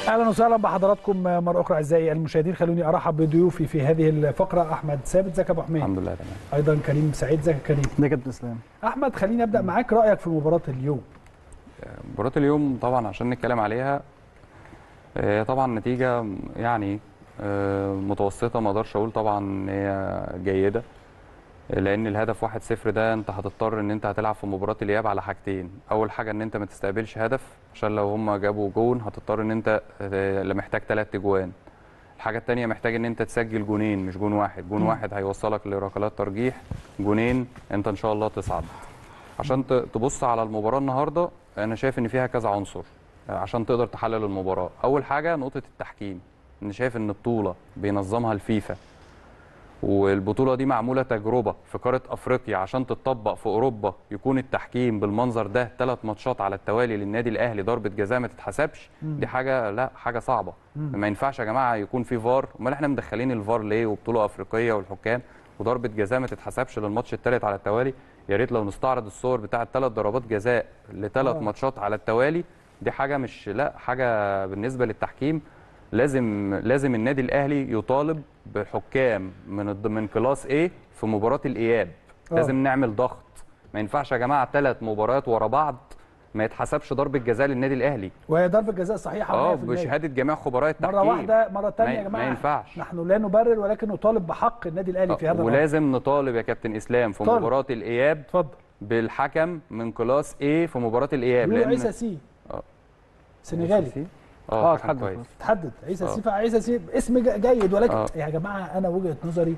اهلا وسهلا بحضراتكم مره اخرى اعزائي المشاهدين خلوني ارحب بضيوفي في هذه الفقره احمد ثابت ازيك يا ابو حميد الحمد لله تمام ايضا كريم سعيد ازيك يا كريم ده كابتن اسلام احمد خليني ابدا معاك رايك في مباراه اليوم مباراة اليوم طبعا عشان نتكلم عليها آه، طبعا نتيجة يعني آه، متوسطة ما اقدرش اقول طبعا ان هي جيدة لان الهدف 1-0 ده انت هتضطر ان انت هتلعب في مباراة الاياب على حاجتين اول حاجة ان انت ما تستقبلش هدف عشان لو هم جابوا جون هتضطر ان انت آه، لا محتاج ثلاث اجوان الحاجة التانية محتاج ان انت تسجل جونين مش جون واحد جون واحد هيوصلك لركلات ترجيح جونين انت ان شاء الله تصعد عشان ت- تبص على المباراة النهاردة انا شايف ان فيها كذا عنصر عشان تقدر تحلل المباراة اول حاجة نقطة التحكيم انا شايف ان بطولة بينظمها الفيفا والبطولة دي معمولة تجربة في قارة أفريقيا عشان تتطبق في أوروبا يكون التحكيم بالمنظر ده ثلاث ماتشات على التوالي للنادي الأهلي ضربة جزاء ما تتحسبش دي حاجة لا حاجة صعبة ما ينفعش يا جماعة يكون في فار أمال احنا مدخلين الفار ليه وبطولة أفريقية والحكام وضربة جزاء ما تتحسبش للماتش الثالث على التوالي يا ريت لو نستعرض الصور بتاعة ثلاث ضربات جزاء لثلاث آه. ماتشات على التوالي دي حاجة مش لا حاجة بالنسبة للتحكيم لازم لازم النادي الاهلي يطالب بحكام من الض- من كلاس A في مباراه الاياب آه. لازم نعمل ضغط ما ينفعش يا جماعه ثلاث مباريات ورا بعض ما يتحسبش ضربه جزاء للنادي الاهلي وهي ضربه جزاء صحيحه اه 100%. بشهاده جميع خبراء التحكيم مره واحده مره ثانيه ما- يا جماعه ما ينفعش. نحن لا نبرر ولكن نطالب بحق النادي الاهلي في هذا الأمر. ولازم نطالب يا كابتن اسلام في طالب. مباراه الاياب اتفضل بالحكم من كلاس A في مباراه الاياب بيقولوا عيسى سي آه. سنغالي اه اه حكم اتحدد كويس خلاص. تحدد عيسى آه. سي فعيسى سي اسم ج- جيد ولكن آه. يا جماعه انا وجهه نظري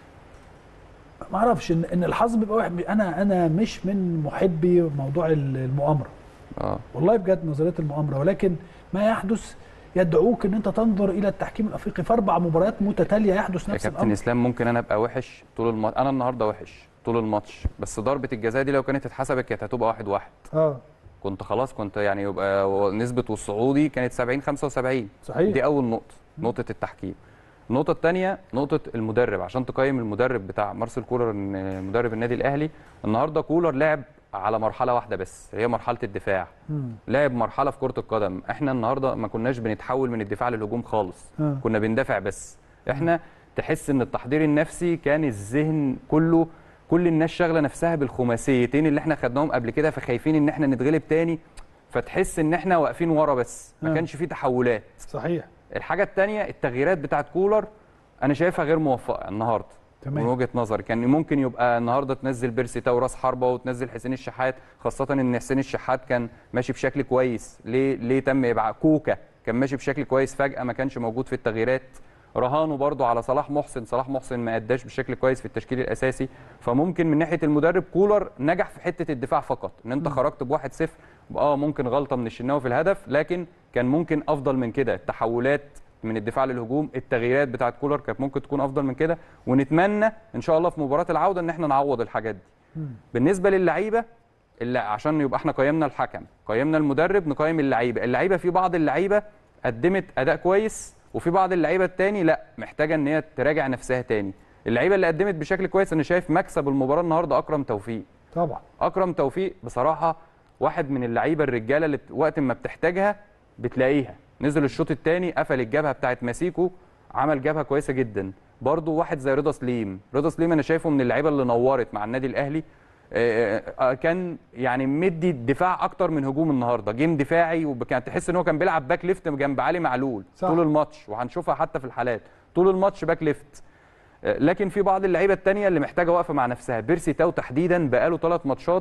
ما اعرفش ان ان الحظ بيبقى واحد انا انا مش من محبي موضوع ال- المؤامره اه والله بجد نظريه المؤامره ولكن ما يحدث يدعوك ان انت تنظر الى التحكيم الافريقي في اربع مباريات متتاليه يحدث يا نفس كابتن الامر اسلام ممكن انا ابقى وحش طول الماتش انا النهارده وحش طول الماتش بس ضربه الجزاء دي لو كانت اتحسبت كانت هتبقى واحد واحد اه كنت خلاص كنت يعني يبقى نسبه والصعودي كانت 70 75 صحيح دي اول نقطه نقطه التحكيم النقطه الثانيه نقطه المدرب عشان تقيم المدرب بتاع مارسيل كولر إن مدرب النادي الاهلي النهارده كولر لعب على مرحله واحده بس هي مرحله الدفاع مم. لعب مرحله في كره القدم احنا النهارده ما كناش بنتحول من الدفاع للهجوم خالص آه. كنا بندافع بس احنا تحس ان التحضير النفسي كان الذهن كله كل الناس شاغله نفسها بالخماسيتين اللي احنا خدناهم قبل كده فخايفين ان احنا نتغلب تاني فتحس ان احنا واقفين ورا بس ما آه. كانش فيه تحولات صحيح الحاجه الثانيه التغييرات بتاعت كولر انا شايفها غير موفقه النهارده تمام. من وجهه نظري كان ممكن يبقى النهارده تنزل بيرسي تاو راس حربه وتنزل حسين الشحات خاصه ان حسين الشحات كان ماشي بشكل كويس ليه ليه تم ابعاء كوكا كان ماشي بشكل كويس فجاه ما كانش موجود في التغييرات رهانه برضو على صلاح محسن صلاح محسن ما اداش بشكل كويس في التشكيل الاساسي فممكن من ناحيه المدرب كولر نجح في حته الدفاع فقط ان انت خرجت بواحد صفر اه ممكن غلطه من الشناوي في الهدف لكن كان ممكن افضل من كده التحولات من الدفاع للهجوم التغييرات بتاعت كولر كانت ممكن تكون افضل من كده ونتمنى ان شاء الله في مباراه العوده ان احنا نعوض الحاجات دي مم. بالنسبه للعيبه اللي عشان يبقى احنا قيمنا الحكم قيمنا المدرب نقيم اللعيبه اللعيبه في بعض اللعيبه قدمت اداء كويس وفي بعض اللعيبه التاني لا محتاجه ان هي تراجع نفسها تاني اللعيبه اللي قدمت بشكل كويس انا شايف مكسب المباراه النهارده اكرم توفيق طبعا اكرم توفيق بصراحه واحد من اللعيبه الرجاله اللي بت- وقت ما بتحتاجها بتلاقيها نزل الشوط الثاني قفل الجبهه بتاعت ماسيكو عمل جبهه كويسه جدا برضو واحد زي رضا سليم رضا سليم انا شايفه من اللعيبه اللي نورت مع النادي الاهلي آه، آه، كان يعني مدي دفاع اكتر من هجوم النهارده جيم دفاعي وكان تحس ان هو كان بيلعب باك ليفت جنب علي معلول صح. طول الماتش وهنشوفها حتى في الحالات طول الماتش باك ليفت آه، لكن في بعض اللعيبه التانية اللي محتاجه وقفه مع نفسها بيرسي تاو تحديدا بقاله ثلاث ماتشات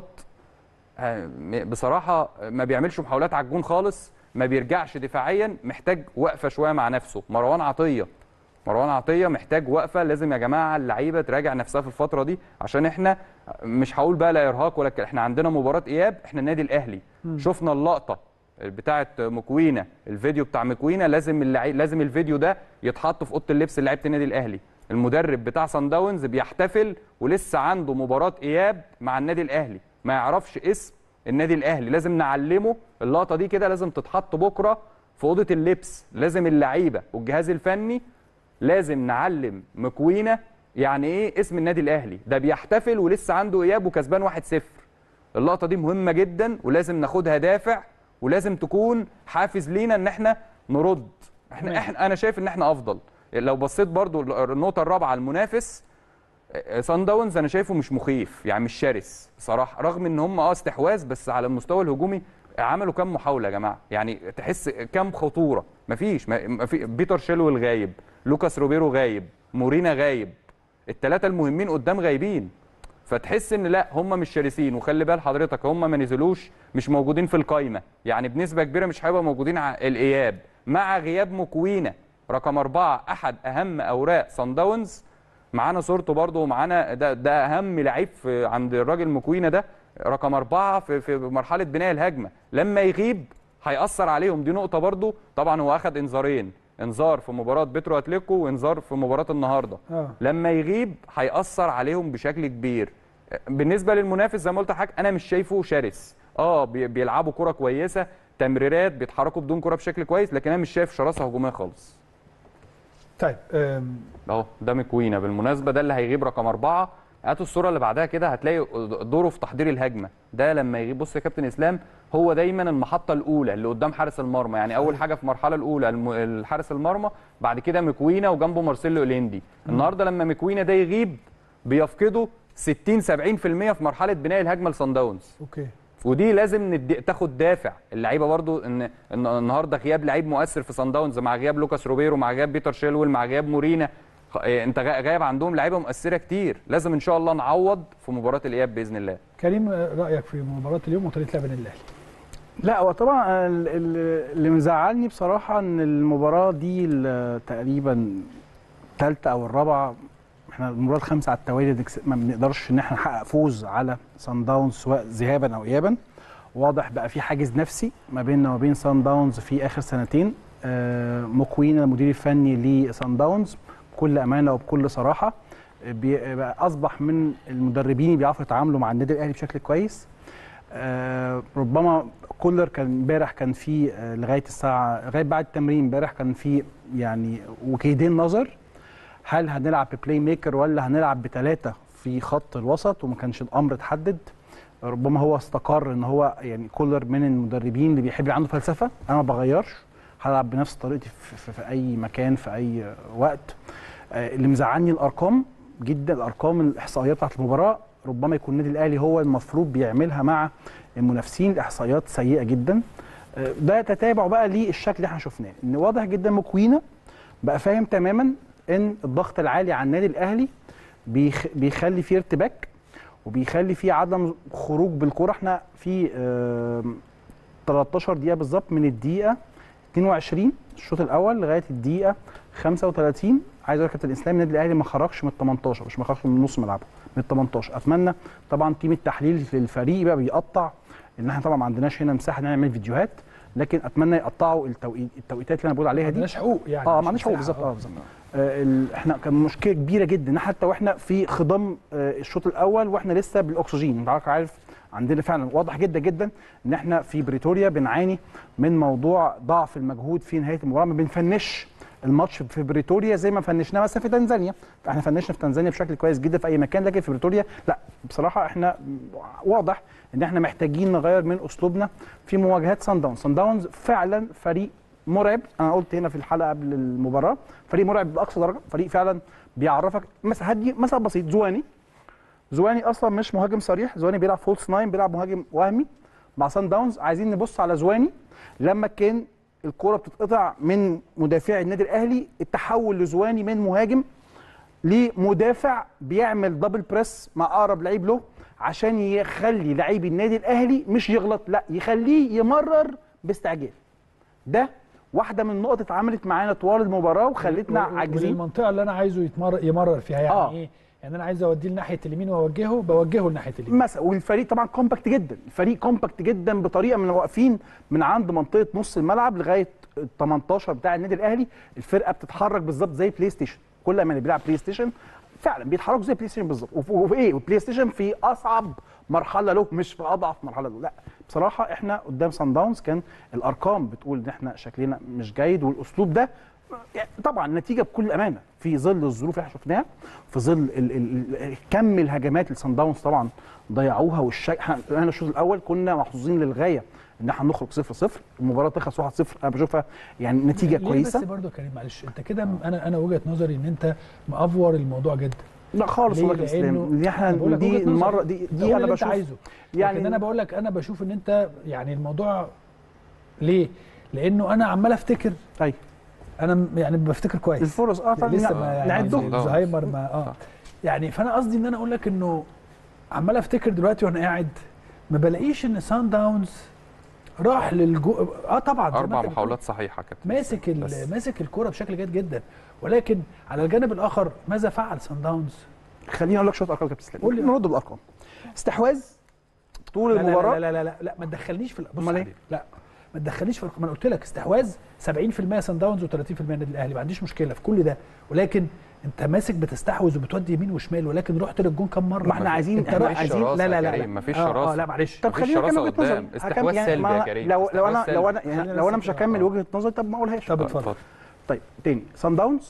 آه، م- بصراحه ما بيعملش محاولات على الجون خالص ما بيرجعش دفاعيا محتاج وقفه شويه مع نفسه مروان عطيه مروان عطيه محتاج وقفه لازم يا جماعه اللعيبه تراجع نفسها في الفتره دي عشان احنا مش هقول بقى لا ارهاق ولا ك- احنا عندنا مباراه اياب احنا النادي الاهلي شفنا اللقطه بتاعه مكوينه الفيديو بتاع مكوينه لازم اللعي... لازم الفيديو ده يتحط في اوضه اللبس لعيبه النادي الاهلي المدرب بتاع سان داونز بيحتفل ولسه عنده مباراه اياب مع النادي الاهلي ما يعرفش اسم النادي الاهلي لازم نعلمه اللقطه دي كده لازم تتحط بكره في اوضه اللبس لازم اللعيبه والجهاز الفني لازم نعلم مكوينه يعني ايه اسم النادي الاهلي ده بيحتفل ولسه عنده اياب وكسبان 1-0 اللقطه دي مهمه جدا ولازم ناخدها دافع ولازم تكون حافز لينا ان احنا نرد احنا تمام. احنا انا شايف ان احنا افضل لو بصيت برضو النقطه الرابعه المنافس سان داونز انا شايفه مش مخيف يعني مش شرس صراحه رغم ان هم اه استحواذ بس على المستوى الهجومي عملوا كام محاوله يا جماعه يعني تحس كام خطوره مفيش ما ما في بيتر شيلويل غايب لوكاس روبيرو غايب مورينا غايب الثلاثه المهمين قدام غايبين فتحس ان لا هم مش شرسين وخلي بال حضرتك هم ما نزلوش مش موجودين في القايمه يعني بنسبه كبيره مش هيبقوا موجودين على الاياب مع غياب مكوينه رقم أربعة أحد أهم أوراق صن داونز معانا صورته برضه ومعانا ده, ده أهم لعيب في عند الراجل مكوينة ده رقم أربعة في, في مرحلة بناء الهجمة لما يغيب هيأثر عليهم دي نقطة برضه طبعا هو أخد إنذارين إنذار في مباراة بيترو أتليكو وإنذار في مباراة النهاردة اه لما يغيب هيأثر عليهم بشكل كبير بالنسبه للمنافس زي ما قلت لحضرتك انا مش شايفه شرس اه بي- بيلعبوا كره كويسه تمريرات بيتحركوا بدون كره بشكل كويس لكن انا مش شايف شراسه هجوميه خالص طيب آم، اهو ده مكوينه بالمناسبه ده اللي هيغيب رقم أربعة هاتوا الصوره اللي بعدها كده هتلاقي دوره في تحضير الهجمه ده لما يغيب بص يا كابتن اسلام هو دايما المحطه الاولى اللي قدام حارس المرمى يعني اول حاجه في المرحله الاولى الم- الحارس المرمى بعد كده مكوينه وجنبه مارسيلو اليندي النهارده لما مكوينه ده يغيب بيفقدوا 60 70% في مرحله بناء الهجمه لصن داونز اوكي ودي لازم ندي تاخد دافع اللعيبه برضو ان ان النهارده غياب لعيب مؤثر في صن داونز مع غياب لوكاس روبيرو مع غياب بيتر شيلويل مع غياب مورينا خ- إيه، انت غا- غايب عندهم لعيبه مؤثره كتير لازم ان شاء الله نعوض في مباراه الاياب باذن الله كريم آه، رايك في مباراه اليوم وطريقه لعب النادي الاهلي لا هو طبعا ال- ال- اللي مزعلني بصراحه ان المباراه دي ال- تقريبا الثالثه او الرابعه احنا المباراه الخامسه على التوالي نكس- ما بنقدرش ان احنا نحقق فوز على سان داونز سواء ذهابا او ايابا واضح بقى في حاجز نفسي ما بيننا وبين سان داونز في اخر سنتين آه، مكوين المدير الفني لسان داونز بكل امانه وبكل صراحه آه، بي- بقى اصبح من المدربين اللي بيعرفوا يتعاملوا مع النادي الاهلي بشكل كويس آه، ربما كولر كان امبارح كان في آه، لغايه الساعه لغايه بعد التمرين امبارح كان في يعني وكيدين نظر هل هنلعب ببلاي ميكر ولا هنلعب بثلاثه في خط الوسط وما كانش الامر اتحدد ربما هو استقر ان هو يعني كولر من المدربين اللي بيحب يبقى عنده فلسفه انا ما بغيرش هلعب بنفس طريقتي في, في, في اي مكان في اي وقت آه، اللي مزعلني الارقام جدا الارقام الاحصائيات بتاعت المباراه ربما يكون النادي الاهلي هو المفروض بيعملها مع المنافسين الاحصائيات سيئه جدا آه، ده تتابع بقى للشكل اللي احنا شفناه ان واضح جدا مكوينه بقى فاهم تماما ان الضغط العالي على النادي الاهلي بيخ بيخلي فيه ارتباك وبيخلي فيه عدم خروج بالكره احنا في آم، 13 دقيقه بالظبط من الدقيقه 22 الشوط الاول لغايه الدقيقه 35 عايز اقول لك كابتن الاسلام النادي الاهلي ما خرجش من ال 18 مش ما خرجش من نص ملعبه من ال 18 اتمنى طبعا تيم التحليل للفريق بقى بيقطع ان احنا طبعا ما عندناش هنا مساحه نعمل فيديوهات لكن اتمنى يقطعوا التوقيت التوقيتات اللي انا بقول عليها ما دي عندناش حقوق يعني اه مش ما عندناش حقوق مساحة. بالظبط اه بالظبط آه، ال- احنا كان مشكله كبيره جدا إن حتى واحنا في خضم آه، الشوط الاول واحنا لسه بالاكسجين انت عارف- عارف عندنا فعلا واضح جدا جدا ان احنا في بريتوريا بنعاني من موضوع ضعف المجهود في نهايه المباراه ما بنفنش الماتش في بريتوريا زي ما فنشناه مثلا في تنزانيا احنا فنشنا في تنزانيا بشكل كويس جدا في اي مكان لكن في بريتوريا لا بصراحه احنا واضح ان احنا محتاجين نغير من اسلوبنا في مواجهات سان داونز سان داونز فعلا فريق مرعب انا قلت هنا في الحلقه قبل المباراه فريق مرعب باقصى درجه فريق فعلا بيعرفك مثلا هدي مثلا بسيط زواني زواني اصلا مش مهاجم صريح زواني بيلعب فولس ناين بيلعب مهاجم وهمي مع سان داونز عايزين نبص على زواني لما كان الكرة بتتقطع من مدافعي النادي الاهلي التحول لزواني من مهاجم لمدافع بيعمل دبل بريس مع اقرب لعيب له عشان يخلي لعيب النادي الاهلي مش يغلط لا يخليه يمرر باستعجال ده واحده من النقط اتعملت معانا طوال المباراه وخلتنا وال- عاجزين والمنطقه اللي انا عايزه يتمرر يمرر فيها يعني آه. ايه يعني انا عايز اوديه لناحيه اليمين واوجهه بوجهه لناحيه اليمين مثلا والفريق طبعا كومباكت جدا الفريق كومباكت جدا بطريقه من واقفين من عند منطقه نص الملعب لغايه ال 18 بتاع النادي الاهلي الفرقه بتتحرك بالظبط زي بلاي ستيشن كل ما اللي بيلعب بلاي ستيشن فعلا بيتحركوا زي بلاي ستيشن بالظبط وف- وفي ايه وبلاي ستيشن في اصعب مرحله له مش في اضعف مرحله له لا بصراحه احنا قدام سان داونز كان الارقام بتقول ان احنا شكلنا مش جيد والاسلوب ده يعني طبعا نتيجه بكل امانه في ظل الظروف اللي احنا شفناها في ظل ال ال ال كم الهجمات اللي سان داونز طبعا ضيعوها والشك احنا احنا الشوط الاول كنا محظوظين للغايه ان احنا نخرج 0 0 المباراه تخلص 1 0 انا بشوفها يعني نتيجه ليه كويسه بس برضه يا كريم معلش انت كده انا انا وجهه نظري ان انت مافور الموضوع جدا لا خالص ليه؟ والله يا اسلام لأنه دي احنا أنا بقول لك دي وجهة نظري. المره دي أنت دي قول انا اللي انت بشوف عايزه يعني لكن انا بقول لك انا بشوف ان انت يعني الموضوع ليه؟ لانه انا عمال افتكر ايوه انا م- يعني بفتكر كويس الفرص اه طبعا لسه لا، ما يعني نعدهم صح. زهايمر ما اه صح. يعني فانا قصدي ان انا اقول لك انه عمال افتكر دلوقتي وانا قاعد ما بلاقيش ان سان داونز راح للجو اه طبعا زي ما اربع أنت بتقول. محاولات صحيحه كابتن ماسك بس. ال- ماسك الكوره بشكل جيد جدا ولكن على الجانب الاخر ماذا فعل سان داونز؟ خليني اقول لك شويه ارقام يا كابتن قول لي. اسلام نرد بالارقام استحواذ طول لا لا المباراه لا لا لا لا, لا ما تدخلنيش في ال- بص أمال يا إيه؟ حبيبي، لا ما تدخلنيش في الرقم. انا قلت لك استحواذ 70% سان داونز و30% النادي الاهلي ما عنديش مشكله في كل ده ولكن انت ماسك بتستحوذ وبتودي يمين وشمال ولكن رحت للجون كام مره ما احنا عايزين انت احنا رايح عايزين شراسة لا لا يا لا كريم، لا مفيش آه، شراسة. اه لا معلش طب مفيش خلينا شراسة نكمل وجهه نظري قدام. استحواذ هكمل- يعني سلبي ما- يا كريم، لو لو انا استحواذ لو انا سلبي. يعني خلينا لو انا بس مش كده. هكمل آه. وجهه نظري طب ما اقولهاش طب آه، اتفضل طيب تاني سان داونز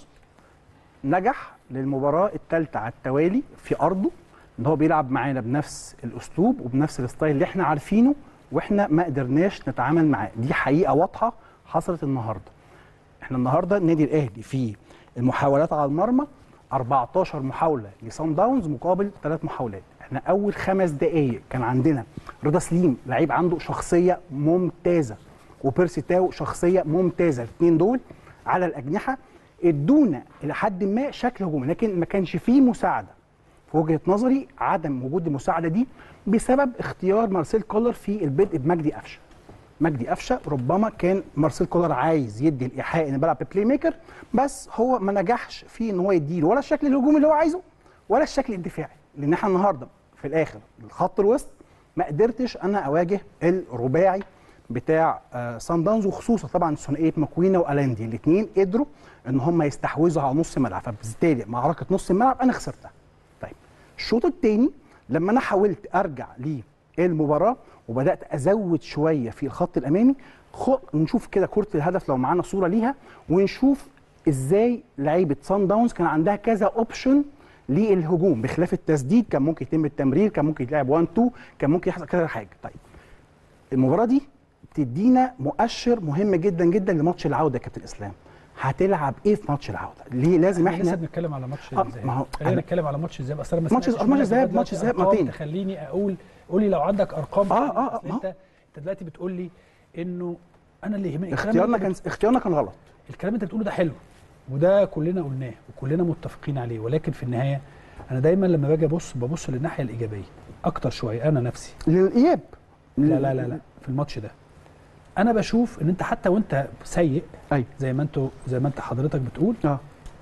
نجح للمباراه الثالثه على التوالي في ارضه ان هو بيلعب معانا بنفس الاسلوب وبنفس الستايل اللي احنا عارفينه واحنا ما قدرناش نتعامل معاه دي حقيقه واضحه حصلت النهارده احنا النهارده النادي الاهلي في المحاولات على المرمى 14 محاوله لسان داونز مقابل ثلاث محاولات احنا اول خمس دقائق كان عندنا رضا سليم لعيب عنده شخصيه ممتازه وبيرسي تاو شخصيه ممتازه الاثنين دول على الاجنحه ادونا الى حد ما شكل هجومي لكن ما كانش فيه مساعده في وجهه نظري عدم وجود المساعده دي بسبب اختيار مارسيل كولر في البدء بمجدي قفشه مجدي قفشه ربما كان مارسيل كولر عايز يدي الايحاء ان بلعب بلاي ميكر بس هو ما نجحش في ان هو يديله ولا الشكل الهجومي اللي هو عايزه ولا الشكل الدفاعي لان احنا النهارده في الاخر الخط الوسط ما قدرتش انا اواجه الرباعي بتاع آه سان داونز وخصوصا طبعا ثنائيه ماكوينا والاندي الاثنين قدروا ان هم يستحوذوا على نص الملعب فبالتالي معركه نص الملعب انا خسرتها طيب الشوط الثاني لما انا حاولت ارجع للمباراه وبدات ازود شويه في الخط الامامي خ... نشوف كده كره الهدف لو معانا صوره ليها ونشوف ازاي لعيبه سان داونز كان عندها كذا اوبشن للهجوم بخلاف التسديد كان ممكن يتم التمرير كان ممكن يتلعب 1 2 كان ممكن يحصل كذا حاجه طيب المباراه دي بتدينا مؤشر مهم جدا جدا لماتش العوده يا كابتن اسلام هتلعب ايه في ماتش العوده ليه لازم احنا لسه احنا بنتكلم على ماتش آه، الذهاب ما هو خلينا أنا- نتكلم على ماتش الذهاب اصل انا ما ماتش- سمعتش ماتش منك الذهاب- دلوقتي ماتش الذهاب أرقام مرتين. تخليني اقول قولي لو عندك ارقام آه، آه، آه، أصل ما هو. انت انت دلوقتي بتقول لي انه انا اللي يهمني الكلام اختيارنا اللي كان انت اختيارنا كان غلط الكلام اللي انت بتقوله ده حلو وده كلنا قلناه وكلنا متفقين عليه ولكن في النهايه انا دايما لما باجي ابص ببص للناحيه الايجابيه اكتر شويه انا نفسي للاياب لا لا لا لا في الماتش ده انا بشوف ان انت حتى وانت سيء ايوه زي ما انتوا زي ما انت حضرتك بتقول اه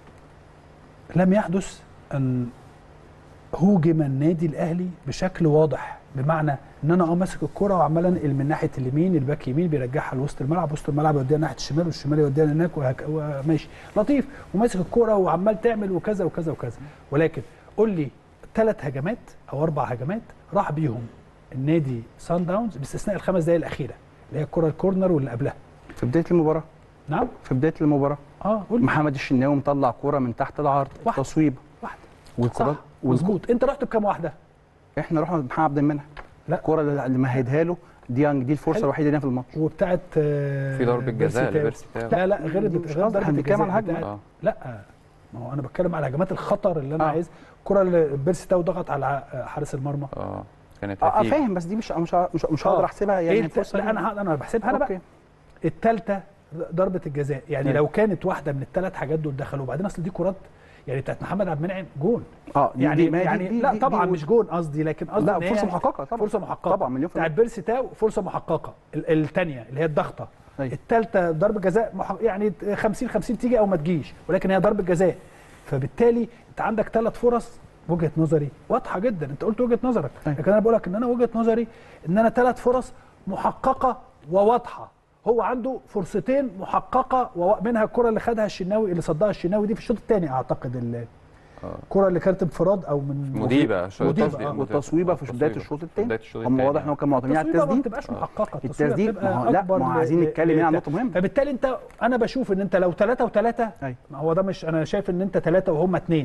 لم يحدث ان هوجم النادي الاهلي بشكل واضح بمعنى ان انا اه ماسك الكره وعمال انقل من ناحيه اليمين الباك يمين بيرجعها لوسط الملعب وسط الملعب يوديها ناحيه الشمال والشمال يوديها هناك وهك... وماشي لطيف وماسك الكره وعمال تعمل وكذا وكذا وكذا ولكن قول لي ثلاث هجمات او اربع هجمات راح بيهم النادي سان داونز باستثناء الخمس دقائق الاخيره اللي هي الكره الكورنر واللي قبلها في بدايه المباراه نعم في بدايه المباراه اه قول لي محمد الشناوي مطلع كوره من تحت العرض واحدة. تصويبه واحده والكرات صح مظبوط انت رحت بكام واحده احنا رحنا محمد عبد المنعم لا. الكوره اللي مهدها له ديانج دي الفرصه حلو. الوحيده لنا في الماتش وبتاعت آه، في ضربه بيرسي جزاء تاو. لبيرسي تاو لا لا غير دي بت- مش غير قصدي، ضربه احنا بنتكلم الجزاء على الهجمة. بتاعت- اه لا ما هو انا بتكلم على هجمات الخطر اللي انا آه. عايز الكره اللي بيرسي تاو ضغط على ع- حارس المرمى اه كانت اه آه، هتيجي فاهم بس دي مش مش مش, مش آه. هقدر احسبها ايه يعني الت- فرصه لا انا ه- انا بحسبها انا بقى اوكي الثالثه ضربه الجزاء يعني أيوة. لو كانت واحده من الثلاث حاجات دول دخلوا وبعدين اصل دي كرات يعني بتاعت محمد عبد المنعم جون اه دي يعني دي ما هي يعني دي لا دي طبعا دي مش جون قصدي لكن قصدي لا إن هي فرصه محققه طبعا فرصه محققه طبعا مليون في بتاعت المية. بيرسي تاو فرصه محققه الثانيه اللي هي الضغطه أيوة. الثالثه ضربه جزاء مح... يعني 50 50 تيجي او ما تجيش ولكن هي ضربه جزاء فبالتالي انت عندك ثلاث فرص وجهه نظري واضحه جدا انت قلت وجهه نظرك أيوة. لكن انا بقول لك ان انا وجهه نظري ان انا ثلاث فرص محققه وواضحه هو عنده فرصتين محققه ومنها الكره اللي خدها الشناوي اللي صدها الشناوي دي في الشوط الثاني اعتقد ال- الكره اللي كانت انفراد او من مديبه شو- مديبة، تصديق- آه. مديبة. والتصويبه في بدايه تصويبة. الشوط في الثاني بدايه الشوط هم الثاني واضح ان هو كان معتمدين على التصويبه ما التسديد بتبقاش آه. محققه التسديد بتبقى ما هو لا أكبر ما هو ل- عايزين ل- نتكلم هنا عن ل- نقطه مهمه فبالتالي انت انا بشوف ان انت لو ثلاثة وثلاثة أيوة. ما هو ده مش انا شايف ان انت ثلاثة وهم اثنين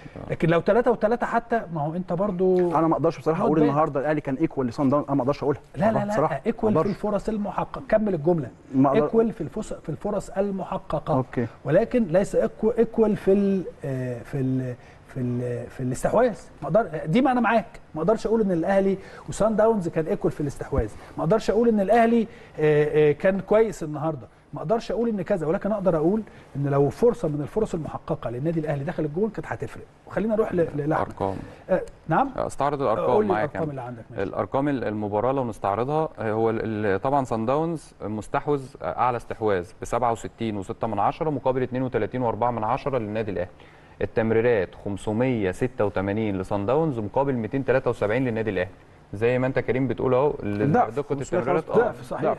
لكن لو 3 و3 حتى ما هو انت برضو انا ما اقدرش بصراحه Not اقول bad. النهارده الاهلي كان ايكوال لصن داون انا ما اقدرش اقولها لا لا والله لا بصراحه ايكوال ما في أقدرش. الفرص المحققه كمل الجمله ما أقدر- ايكوال في الفرص في الفرص المحققه اوكي ولكن ليس ايكوال في ال في ال في ال في الاستحواذ ما اقدر دي ما انا معاك ما اقدرش اقول ان الاهلي وسان داونز كان ايكوال في الاستحواذ ما اقدرش اقول ان الاهلي آه، آه، كان كويس النهارده ما اقدرش اقول ان كذا ولكن اقدر اقول ان لو فرصه من الفرص المحققه للنادي الاهلي دخل الجول كانت هتفرق وخلينا نروح ل- لاحمد ارقام آه، نعم استعرض قول الارقام لي معاك الارقام اللي عندك ماشي. الارقام المباراه لو نستعرضها هو ال- ال- طبعا سان داونز مستحوذ اعلى استحواذ ب 67 و6 من عشرة مقابل 32 و4 من عشرة للنادي الاهلي التمريرات 586 لسان داونز مقابل 273 للنادي الاهلي زي ما انت كريم بتقول اهو ال- ضعف. دقه 500 التمريرات خلاص. آه، ضعف، صحيح.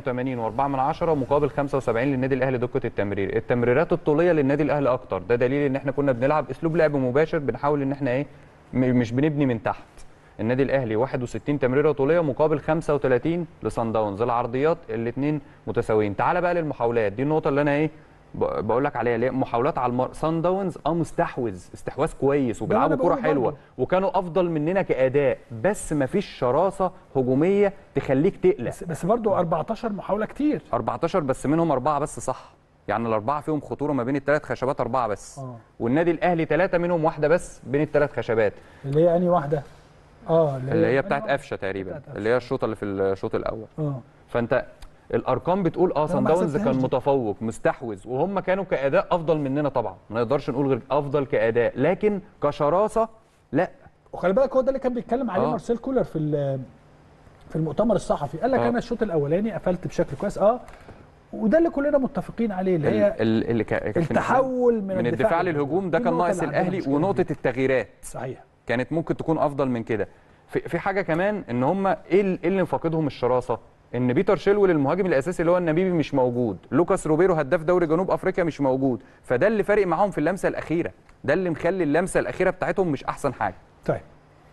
88 و4 من عشرة مقابل 75 للنادي الاهلي دقه التمرير التمريرات الطوليه للنادي الاهلي اكتر ده دليل ان احنا كنا بنلعب اسلوب لعب مباشر بنحاول ان احنا ايه م- مش بنبني من تحت النادي الاهلي 61 تمريره طوليه مقابل 35 لصن داونز العرضيات الاثنين متساويين تعال بقى للمحاولات دي النقطه اللي انا ايه ب- بقول لك عليها ليه محاولات على المر... صن داونز اه مستحوذ استحواذ كويس وبيلعبوا أنا كوره بقوله حلوه برضه. وكانوا افضل مننا كاداء بس مفيش شراسه هجوميه تخليك تقلق بس بس برضه 14 محاوله كتير 14 بس منهم اربعه بس صح يعني الاربعه فيهم خطوره ما بين الثلاث خشبات اربعه بس آه. والنادي الاهلي ثلاثه منهم واحده بس بين الثلاث خشبات اللي هي انهي واحده اه اللي هي أنهي بتاعت واحدة؟ قفشه تقريبا بتاعت قفشة. اللي هي الشوطه اللي في الشوط الاول اه فانت الارقام بتقول اه أنا سان ما داونز حسبتهاش كان دي. متفوق مستحوذ وهم كانوا كاداء افضل مننا طبعا ما نقدرش نقول غير افضل كاداء لكن كشراسه لا وخلي بالك هو ده اللي كان بيتكلم عليه آه. مارسيل كولر في ال- في المؤتمر الصحفي قال لك آه. انا الشوط الاولاني قفلت بشكل كويس اه وده اللي كلنا متفقين عليه اللي هي ال- ال- اللي كا- كابتن التحول من, من الدفاع للهجوم ده دي كان النقطة ناقص اللي عندنا الاهلي مشكلة ونقطه فيها. التغييرات صحيح كانت ممكن تكون افضل من كده في, في حاجه كمان ان هم ايه ال- إيه اللي فاقدهم الشراسه ان بيتر شيلويل المهاجم الاساسي اللي هو النبيبي مش موجود لوكاس روبيرو هداف دوري جنوب افريقيا مش موجود فده اللي فارق معاهم في اللمسه الاخيره ده اللي مخلي اللمسه الاخيره بتاعتهم مش احسن حاجه طيب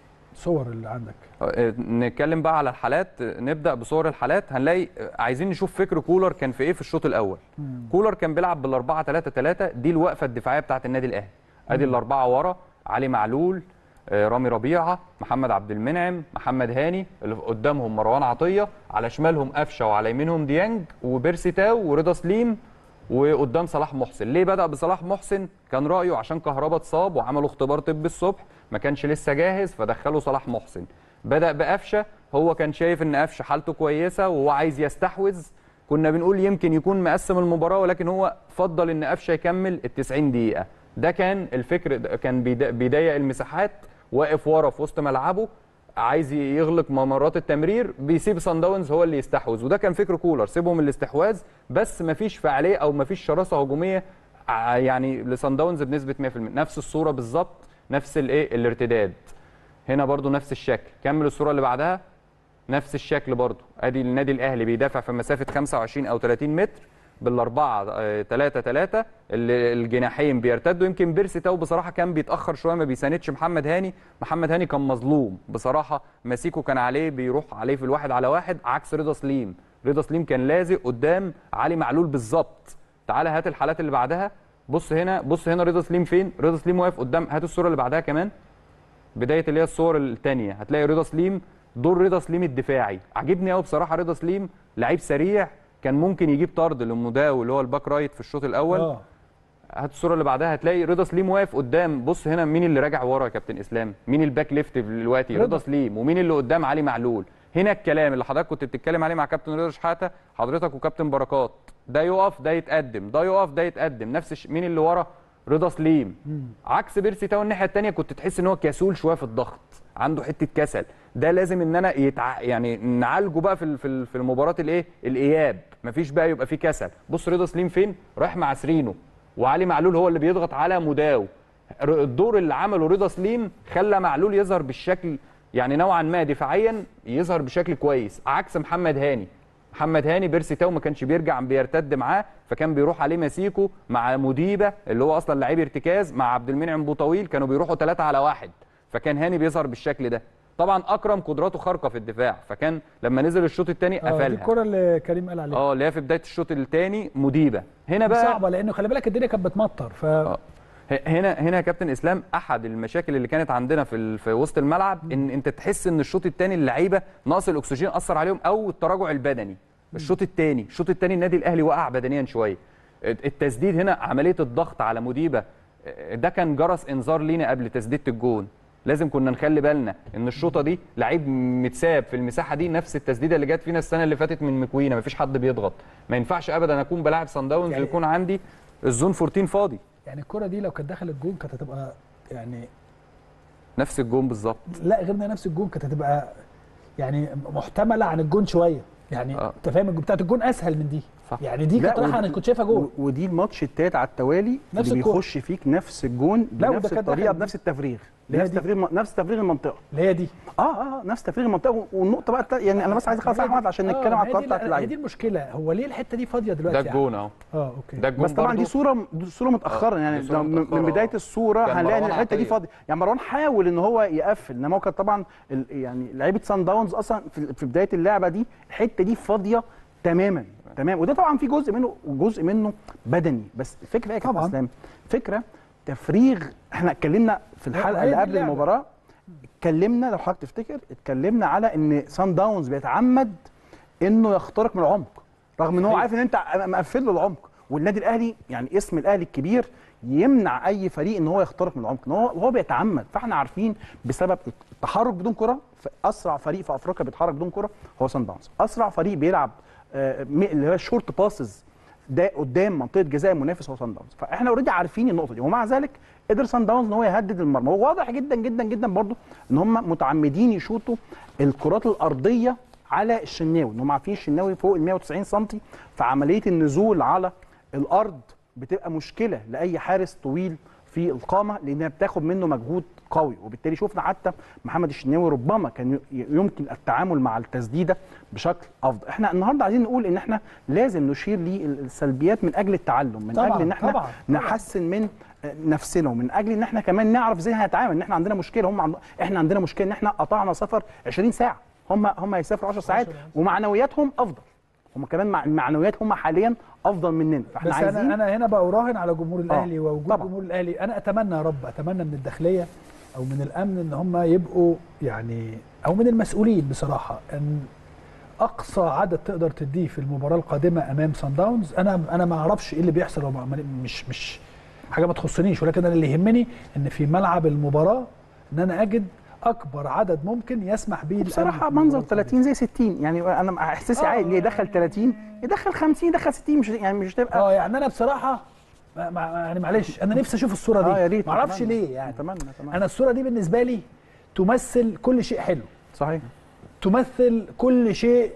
صور اللي عندك آه، نتكلم بقى على الحالات آه، نبدا بصور الحالات هنلاقي آه، عايزين نشوف فكر كولر كان في ايه في الشوط الاول كولر كان بيلعب بالاربعه 3 3 دي الوقفه الدفاعيه بتاعت النادي الاهلي ادي الاربعه ورا علي معلول آه، رامي ربيعه محمد عبد المنعم محمد هاني اللي قدامهم مروان عطيه على شمالهم قفشه وعلى يمينهم ديانج وبيرسي تاو ورضا سليم وقدام صلاح محسن ليه بدا بصلاح محسن كان رايه عشان كهربا اتصاب وعملوا اختبار طبي الصبح ما كانش لسه جاهز فدخلوا صلاح محسن بدا بقفشه هو كان شايف ان قفشه حالته كويسه وهو عايز يستحوذ كنا بنقول يمكن يكون مقسم المباراه ولكن هو فضل ان قفشه يكمل ال 90 دقيقه ده كان الفكر ده كان بيدا- بيضيق المساحات واقف ورا في وسط ملعبه عايز يغلق ممرات التمرير بيسيب سان داونز هو اللي يستحوذ وده كان فكر كولر سيبهم الاستحواذ بس مفيش فعاليه او مفيش شراسه هجوميه ع- يعني لسان داونز بنسبه 100% نفس الصوره بالظبط نفس الايه الارتداد هنا برضو نفس الشكل كمل الصوره اللي بعدها نفس الشكل برضو ادي النادي الاهلي بيدافع في مسافه 25 او 30 متر بالاربعه 3 3 الجناحين بيرتدوا يمكن بيرسي تاو بصراحه كان بيتاخر شويه ما بيساندش محمد هاني محمد هاني كان مظلوم بصراحه ماسيكو كان عليه بيروح عليه في الواحد على واحد عكس رضا سليم رضا سليم كان لازق قدام علي معلول بالظبط تعالى هات الحالات اللي بعدها بص هنا بص هنا رضا سليم فين رضا سليم واقف قدام هات الصوره اللي بعدها كمان بدايه اللي هي الصور الثانيه هتلاقي رضا سليم دور رضا سليم الدفاعي عجبني قوي بصراحه رضا سليم لعيب سريع كان ممكن يجيب طرد لمداو اللي هو الباك رايت في الشوط الاول اه هات الصوره اللي بعدها هتلاقي رضا سليم واقف قدام بص هنا مين اللي راجع ورا يا كابتن اسلام مين الباك ليفت دلوقتي رضا. رضا سليم ومين اللي قدام علي معلول هنا الكلام اللي حضرتك كنت بتتكلم عليه مع كابتن رضا شحاته حضرتك وكابتن بركات ده يقف ده يتقدم ده يقف ده يتقدم نفس الش... مين اللي ورا رضا سليم عكس بيرسي تاو الناحيه الثانيه كنت تحس ان هو كسول شويه في الضغط عنده حته كسل ده لازم ان انا يتع... يعني نعالجه بقى في ال- في ال- في المباراه الايه الاياب مفيش بقى يبقى فيه كسل بص رضا سليم فين رايح مع سرينو وعلي معلول هو اللي بيضغط على مداو ر- الدور اللي عمله رضا سليم خلى معلول يظهر بالشكل يعني نوعا ما دفاعيا يظهر بشكل كويس عكس محمد هاني محمد هاني بيرسي تاو ما كانش بيرجع بيرتد معاه فكان بيروح عليه ماسيكو مع مديبه اللي هو اصلا لعيب ارتكاز مع عبد المنعم بوطويل كانوا بيروحوا ثلاثة على واحد فكان هاني بيظهر بالشكل ده طبعا اكرم قدراته خارقه في الدفاع فكان لما نزل الشوط الثاني آه، دي قفلها الكره اللي كريم قال عليها اه اللي هي في بدايه الشوط الثاني مديبه هنا دي بقى صعبه لانه خلي بالك الدنيا كانت بتمطر ف آه. ه- هنا هنا يا كابتن اسلام احد المشاكل اللي كانت عندنا في ال- في وسط الملعب ان انت تحس ان الشوط الثاني اللعيبه نقص الاكسجين اثر عليهم او التراجع البدني الشوط الثاني الشوط الثاني النادي الاهلي وقع بدنيا شويه التسديد هنا عمليه الضغط على مديبه ده كان جرس انذار لينا قبل تسديده الجون لازم كنا نخلي بالنا ان الشوطه دي لعيب متساب في المساحه دي نفس التسديده اللي جت فينا السنه اللي فاتت من مكوينا مفيش حد بيضغط ما ينفعش ابدا اكون بلاعب صن داونز يعني- يكون عندي الزون 14 فاضي يعني الكره دي لو كانت دخلت جون كانت هتبقى يعني نفس الجون بالظبط لا غير إنها نفس الجون كانت هتبقى يعني محتمله عن الجون شويه يعني آه. انت فاهم الجون بتاعت الجون اسهل من دي صح. يعني دي كانت لا، رايحه ودي- انا كنت شايفها جون و- ودي الماتش التالت على التوالي نفس اللي الكورة. بيخش فيك نفس الجون لا، وده بنفس كان الطريقه داخل. بنفس التفريغ اللي هي نفس دي. تفريغ نفس تفريغ المنطقه اللي هي دي اه اه نفس تفريغ المنطقه والنقطه بقى التا- يعني انا بس عايز اخلص هي احمد دي- عشان آه، نتكلم ما على هي القرار دي- بتاعت هي اللعيبه دي المشكله هو ليه الحته دي فاضيه دلوقتي ده الجون اهو اه اوكي ده الجون بس طبعا برضو. دي صوره دي صوره متاخره يعني دي صورة لو من متأخرة، من بدايه آه. الصوره كان هنلاقي ان مروان الحته دي عطية. فاضيه يعني مروان حاول ان هو يقفل انما هو كان طبعا ال- يعني لعيبه سان داونز اصلا في في بدايه اللعبه دي الحته دي فاضيه تماما تمام وده طبعا في جزء منه جزء منه بدني بس الفكره ايه يا كابتن طبعاً. اسلام فكره تفريغ احنا اتكلمنا في الحلقه هي اللي دي قبل اللعبة. المباراه اتكلمنا لو حضرتك تفتكر اتكلمنا على ان سان داونز بيتعمد انه يخترق من العمق رغم ان هو صحيح. عارف ان انت مقفل له العمق والنادي الاهلي يعني اسم الاهلي الكبير يمنع اي فريق ان هو يخترق من العمق ان هو هو بيتعمد فاحنا عارفين بسبب التحرك بدون كره اسرع فريق في افريقيا بيتحرك بدون كره هو سان داونز اسرع فريق بيلعب آه، م- اللي هو الشورت باسز ده قدام منطقه جزاء المنافس هو سان داونز فاحنا اوريدي عارفين النقطه دي ومع ذلك قدر سان داونز ان هو يهدد المرمى وواضح جدا جدا جدا برضو ان هم متعمدين يشوطوا الكرات الارضيه على الشناوي ان هم عارفين الشناوي فوق ال 190 سم فعمليه النزول على الارض بتبقى مشكله لاي حارس طويل في القامه لانها بتاخد منه مجهود قوي وبالتالي شفنا حتى محمد الشناوي ربما كان ي- يمكن التعامل مع التسديده بشكل افضل احنا النهارده عايزين نقول ان احنا لازم نشير للسلبيات من اجل التعلم من طبعاً، اجل ان احنا طبعاً، طبعاً. نحسن من نفسنا ومن اجل ان احنا كمان نعرف ازاي هنتعامل ان احنا عندنا مشكله هم عند... احنا عندنا مشكله ان احنا قطعنا سفر 20 ساعه هم هم هيسافروا 10 ساعات 10 ومعنوياتهم افضل هم كمان مع المعنويات هم حاليا افضل مننا فاحنا بس عايزين انا انا هنا بقى اراهن على جمهور الاهلي ووجود طبعاً. جمهور الاهلي انا اتمنى يا رب اتمنى من الداخليه او من الامن ان هم يبقوا يعني او من المسؤولين بصراحه ان اقصى عدد تقدر تديه في المباراه القادمه امام سان داونز انا انا ما اعرفش ايه اللي بيحصل هو ما- مش مش حاجه ما تخصنيش ولكن انا اللي يهمني ان في ملعب المباراه ان انا اجد اكبر عدد ممكن يسمح به الأمن بصراحه في المباراة منظر القادمة. 30 زي 60 يعني انا احساسي آه، عادي ليه يدخل 30 يدخل 50 يدخل 60 مش يعني مش تبقى اه يعني انا بصراحه ما- ما- يعني معلش انا نفسي اشوف الصوره دي اه يا ريت ما اعرفش أتمنى. ليه يعني اتمنى اتمنى انا الصوره دي بالنسبه لي تمثل كل شيء حلو صحيح تمثل كل شيء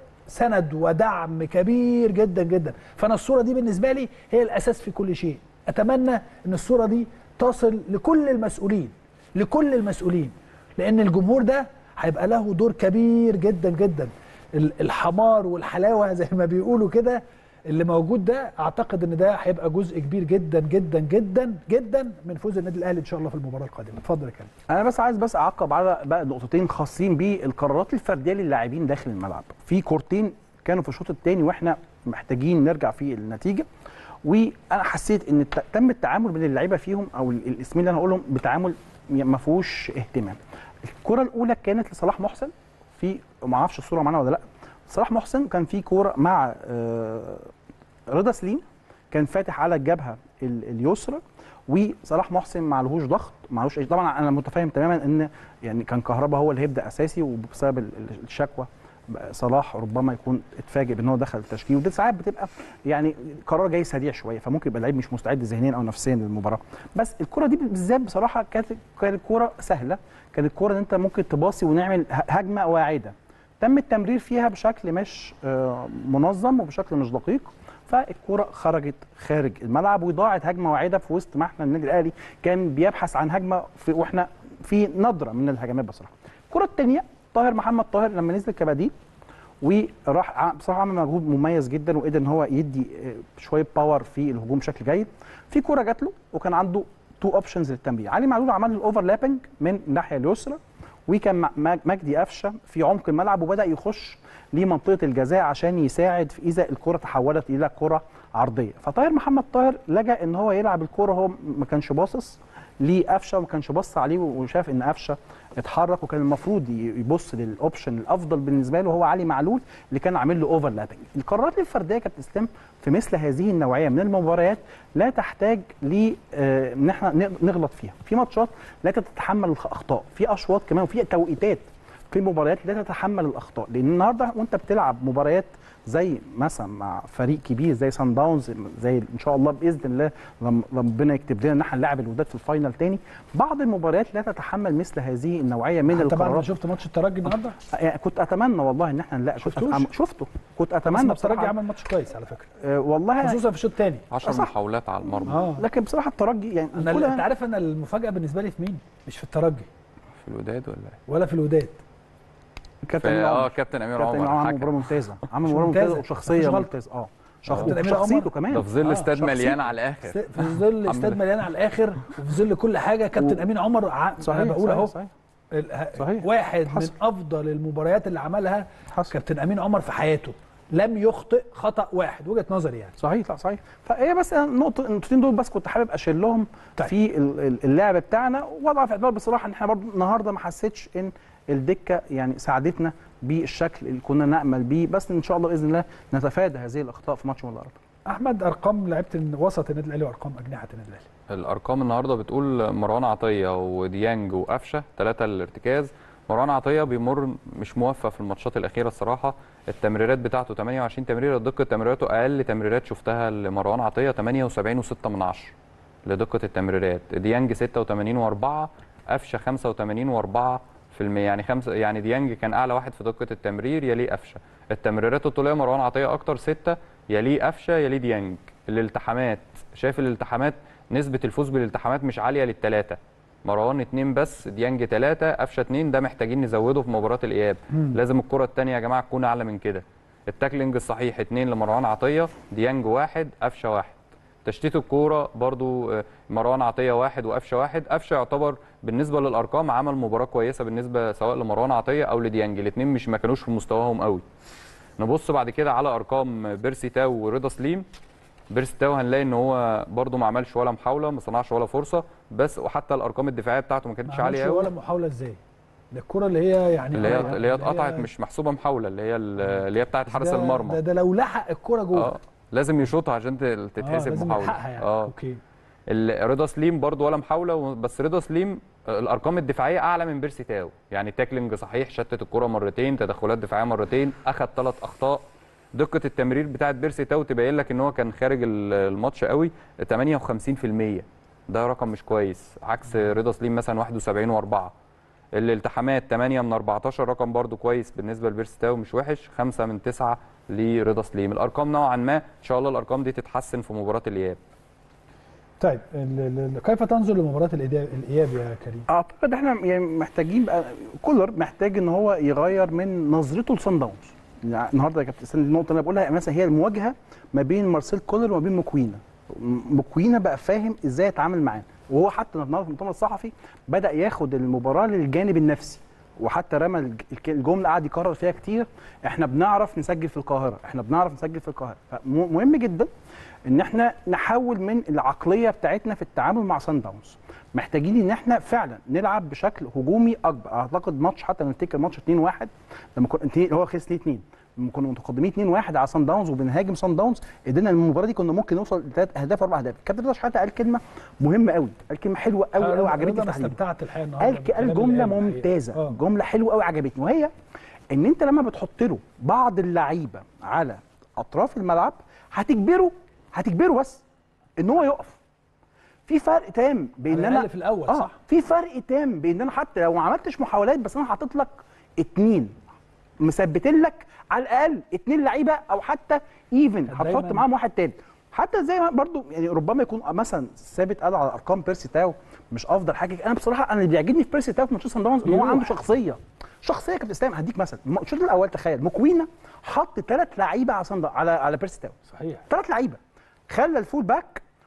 سند ودعم كبير جدا جدا فانا الصوره دي بالنسبه لي هي الاساس في كل شيء اتمنى ان الصوره دي تصل لكل المسؤولين لكل المسؤولين لان الجمهور ده هيبقى له دور كبير جدا جدا ال- الحمار والحلاوه زي ما بيقولوا كده اللي موجود ده اعتقد ان ده هيبقى جزء كبير جدا جدا جدا جدا من فوز النادي الاهلي ان شاء الله في المباراه القادمه اتفضل يا كريم انا بس عايز بس اعقب على بقى نقطتين خاصين بالقرارات الفرديه للاعبين داخل الملعب في كورتين كانوا في الشوط الثاني واحنا محتاجين نرجع في النتيجه وانا حسيت ان الت- تم التعامل بين اللعيبه فيهم او ال- الاسمين اللي انا هقولهم بتعامل ي- ما فيهوش اهتمام الكره الاولى كانت لصلاح محسن في ما اعرفش الصوره معانا ولا لا صلاح محسن كان في كوره مع آه، رضا سليم كان فاتح على الجبهه ال- اليسرى وصلاح محسن معلهوش ضغط معلهوش أي- طبعا انا متفاهم تماما ان يعني كان كهربا هو اللي هيبدا اساسي وبسبب ال- ال- الشكوى بقى صلاح ربما يكون اتفاجئ بان هو دخل التشكيل وده ساعات بتبقى يعني قرار جاي سريع شويه فممكن يبقى اللعيب مش مستعد ذهنيا او نفسيا للمباراه بس الكره دي بالذات بصراحه كانت كانت كوره سهله كانت كوره ان انت ممكن تباصي ونعمل ه- هجمه واعده تم التمرير فيها بشكل مش آه، منظم وبشكل مش دقيق فالكرة خرجت خارج الملعب وضاعت هجمه واعده في وسط ما احنا النادي الاهلي كان بيبحث عن هجمه في واحنا في نظره من الهجمات بصراحه. الكره الثانيه طاهر محمد طاهر لما نزل كبديل وراح ع- بصراحه عمل مجهود مميز جدا وقدر ان هو يدي آه، شويه باور في الهجوم بشكل جيد. في كوره جات له وكان عنده تو اوبشنز للتمرير، علي معلول عمل له الاوفرلابنج من الناحيه اليسرى وكان مع- مج- مجدي قفشه في عمق الملعب وبدا يخش لمنطقه الجزاء عشان يساعد في اذا الكره تحولت الى كره عرضيه فطاهر محمد طاهر لجا ان هو يلعب الكره هو ما كانش باصص لقفشه وما كانش بص عليه وشاف ان قفشه اتحرك وكان المفروض ي- يبص للاوبشن الافضل بالنسبه له هو علي معلول اللي كان عامل له اوفرلابنج القرارات الفرديه كانت اسلام في مثل هذه النوعيه من المباريات لا تحتاج ل آه، ان احنا نغ- نغلط فيها في ماتشات لا تتحمل الاخطاء في اشواط كمان وفي توقيتات في مباريات لا تتحمل الاخطاء لان النهارده وانت بتلعب مباريات زي مثلا مع فريق كبير زي سان داونز زي ان شاء الله باذن الله رم- ربنا يكتب لنا ان احنا نلعب الوداد في الفاينل تاني بعض المباريات لا تتحمل مثل هذه النوعيه من انت بعد ما القرارات شفت ماتش الترجي النهارده يعني كنت اتمنى والله ان احنا نلاقي كنت شفتوش؟ أتم- شفته كنت بس اتمنى الترجي بصراحه عمل ماتش كويس على فكره آه، والله خصوصا في الشوط الثاني 10 صح. محاولات على المرمى اه لكن بصراحه الترجي يعني انا كل- انت عارف انا المفاجاه بالنسبه لي في مين مش في الترجي في الوداد ولا ايه؟ ولا في الوداد كابتن في- أمير اه عمر. كابتن امير كابتن عمر عمر حكم. مباراه ممتازه عمل مش مباراه ممتازه ممتازة. وشخصيه مفيش غلط. ممتازه اه كابتن أمير شخصيته عمر. كمان ده في ظل آه، استاد شخصيته. مليان على الاخر في ظل الحمد استاد لله. مليان على الاخر وفي ظل كل حاجه كابتن امين عمر ع... صحيح انا بقول صحيح، اهو صحيح ال- ه- صحيح. واحد حصل. من افضل المباريات اللي عملها حصل. كابتن امين عمر في حياته لم يخطئ خطا واحد وجهه نظري يعني صحيح لا صحيح فهي بس أنا النقطه النقطتين دول بس كنت حابب اشيلهم طيب. في ال- ال- اللعب بتاعنا وضع في اعتبار بصراحه ان احنا برضه النهارده ما حسيتش ان الدكه يعني ساعدتنا بالشكل اللي كنا نامل بيه بس ان شاء الله باذن الله نتفادى هذه الاخطاء في ماتش النهارده احمد ارقام لعيبه الن- وسط النادي الاهلي وارقام اجنحه النادي الاهلي الارقام النهارده بتقول مروان عطيه وديانج وقفشه ثلاثه الارتكاز مروان عطيه بيمر مش موفق في الماتشات الاخيره الصراحه التمريرات بتاعته 28 تمريره دقه تمريراته اقل تمريرات شفتها لمروان عطيه 78 و6 من 10 لدقه التمريرات ديانج 86 و4 قفشه 85 و4 في المية يعني خمسة يعني ديانج كان اعلى واحد في دقه التمرير يليه قفشه التمريرات الطوليه مروان عطيه اكتر 6 يليه قفشه يليه ديانج الالتحامات شايف الالتحامات نسبه الفوز بالالتحامات مش عاليه للثلاثه مروان اتنين بس ديانج ثلاثة قفشه اتنين ده محتاجين نزوده في مباراة الإياب مم. لازم الكرة التانية يا جماعة تكون أعلى من كده التاكلينج الصحيح اتنين لمروان عطية ديانج واحد قفشه واحد تشتيت الكورة برضو آه، مروان عطية واحد وقفشه واحد قفشه يعتبر بالنسبة للأرقام عمل مباراة كويسة بالنسبة سواء لمروان عطية أو لديانج الاتنين مش ما كانوش في مستواهم قوي نبص بعد كده على أرقام بيرسي تاو ورضا سليم بيرسي تاو هنلاقي ان هو برده ما عملش ولا محاوله ما صنعش ولا فرصه بس وحتى الارقام الدفاعيه بتاعته ما كانتش ما عملش عاليه قوي ولا محاوله ازاي ده الكره اللي هي يعني اللي هي اللي اللي هي اتقطعت مش محسوبه محاوله اللي هي اللي هي بتاعت حارس ده- المرمى ده, ده لو لحق الكره جوه اه لازم يشوطها عشان ت- آه، تتحسب لازم محاوله يلحقها يعني اه اوكي ال- رضا سليم برضو ولا محاوله و- بس رضا سليم آه، الارقام الدفاعيه اعلى من بيرسي تاو يعني تاكلينج صحيح شتت الكره مرتين تدخلات دفاعيه مرتين اخذ ثلاث اخطاء دقه التمرير بتاعت بيرسي تاو تبين لك ان هو كان خارج ال- الماتش قوي 58% ده رقم مش كويس عكس رضا سليم مثلا 71 و4 الالتحامات 8 من 14 رقم برضو كويس بالنسبه لبيرسي تاو مش وحش 5 من 9 لرضا سليم الارقام نوعا ما ان شاء الله الارقام دي تتحسن في مباراه الاياب طيب ال- ال- ال- كيف تنظر لمباراه الإياب- الاياب يا كريم؟ اعتقد احنا يعني محتاجين بقى كولر محتاج ان هو يغير من نظرته لصن داونز يعني النهارده يا كابتن سند النقطه اللي انا بقولها مثلا هي المواجهه ما بين مارسيل كولر وما بين مكوينا م- مكوينا بقى فاهم ازاي يتعامل معاه وهو حتى النهارده في المؤتمر الصحفي بدا ياخد المباراه للجانب النفسي وحتى رمى الج- الك- الجمله قعد يكرر فيها كتير احنا بنعرف نسجل في القاهره احنا بنعرف نسجل في القاهره فمهم جدا ان احنا نحول من العقليه بتاعتنا في التعامل مع سان داونز محتاجين ان احنا فعلا نلعب بشكل هجومي اكبر اعتقد ماتش حتى نفتكر ماتش 2-1 لما كنا اتنين- هو خلص 2 لما كنا متقدمين 2-1 على سان داونز وبنهاجم سان داونز قدرنا المباراه دي كنا ممكن نوصل لثلاث اهداف اربع اهداف كابتن رضا شحاته قال كلمه مهمه قوي قال كلمه حلوه قوي قوي أنا- عجبتني أنا في تحليله استمتعت الحقيقه النهارده قال بالكلام قال اللي جمله قاله الحقيقة. ممتازه آه. جمله حلوه قوي عجبتني وهي ان انت لما بتحط له بعض اللعيبه على اطراف الملعب هتجبره هتجبره بس ان هو يقف في فرق تام بين على ان الأقل انا في الأول، اه صح. في فرق تام بين ان انا حتى لو ما عملتش محاولات بس انا حاطط لك اتنين مثبتين لك على الاقل اتنين لعيبه او حتى ايفن هتحط دايماً- معاهم واحد تاني حتى زي ما برضو يعني ربما يكون مثلا ثابت قال على ارقام بيرسي تاو مش افضل حاجه انا بصراحه انا اللي بيعجبني في بيرسي تاو في مانشستر سان داونز ان هو بيروح. عنده شخصيه شخصيه كابتن اسلام هديك مثلا الشوط الاول تخيل مكوينا حط ثلاث لعيبه على سان داونز- على على بيرسي تاو صحيح ثلاث لعيبه خلى الفول باك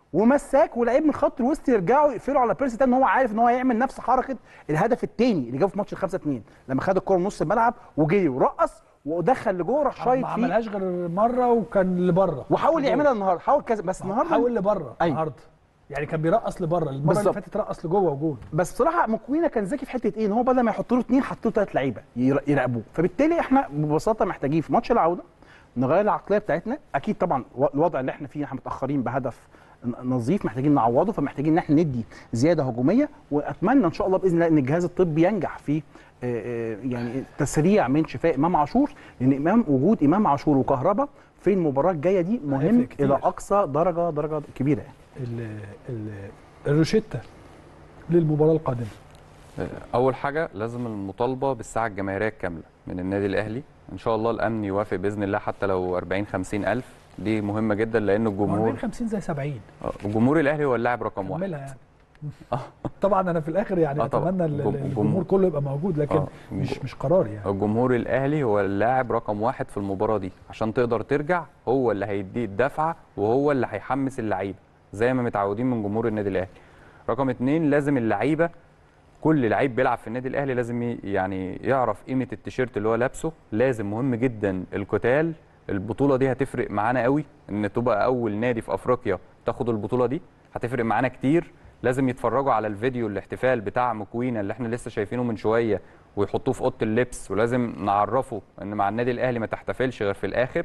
ومساك ولعيب من خط الوسط يرجعوا يقفلوا على بيرسي تاني ان هو عارف ان هو هيعمل نفس حركه الهدف الثاني اللي جابه في ماتش ال 5 2 لما خد الكوره من نص الملعب وجري ورقص ودخل لجوه راح شايط ما فيه عملهاش غير مره وكان لبره وحاول يعملها النهارده حاول كذا بس النهارده حاول لبره أيوة. النهارده يعني كان بيرقص لبره المره اللي بالظبط. فاتت رقص لجوه وجول بس بصراحه مكوينه كان ذكي في حته ايه ان هو بدل ما يحط له اثنين حط له ثلاث لعيبه ير- يراقبوه فبالتالي احنا ببساطه محتاجين في ماتش العوده نغير العقليه بتاعتنا اكيد طبعا و- الوضع اللي احنا فيه احنا متاخرين بهدف ن- نظيف محتاجين نعوضه فمحتاجين ان احنا ندي زياده هجوميه واتمنى ان شاء الله باذن الله ان الجهاز الطبي ينجح في آه، آه، يعني تسريع من شفاء امام عاشور لان امام وجود امام عاشور وكهربا في المباراه الجايه دي مهم هيفرق كتير. الى اقصى درجه درجه كبيره يعني. ال- ال- الروشيتا للمباراه القادمه اول حاجه لازم المطالبه بالساعه الجماهيريه الكامله من النادي الاهلي ان شاء الله الامن يوافق باذن الله حتى لو 40 50 الف دي مهمه جدا لان الجمهور 40 50 زي 70 آه، الجمهور الاهلي هو اللاعب رقم واحد كملها يعني طبعا انا في الاخر يعني آه طبعاً. اتمنى ال- الجم- الجمهور الجمهور. كله يبقى موجود لكن آه، مش مش قرار يعني الجمهور الاهلي هو اللاعب رقم واحد في المباراه دي عشان تقدر ترجع هو اللي هيديه الدفعه وهو اللي هيحمس اللعيبه زي ما متعودين من جمهور النادي الاهلي رقم اتنين لازم اللعيبه كل لعيب بيلعب في النادي الاهلي لازم ي- يعني يعرف قيمه التيشيرت اللي هو لابسه لازم مهم جدا القتال البطوله دي هتفرق معانا قوي ان تبقى اول نادي في افريقيا تاخد البطوله دي هتفرق معانا كتير لازم يتفرجوا على الفيديو الاحتفال بتاع مكوينه اللي احنا لسه شايفينه من شويه ويحطوه في اوضه اللبس ولازم نعرفه ان مع النادي الاهلي ما تحتفلش غير في الاخر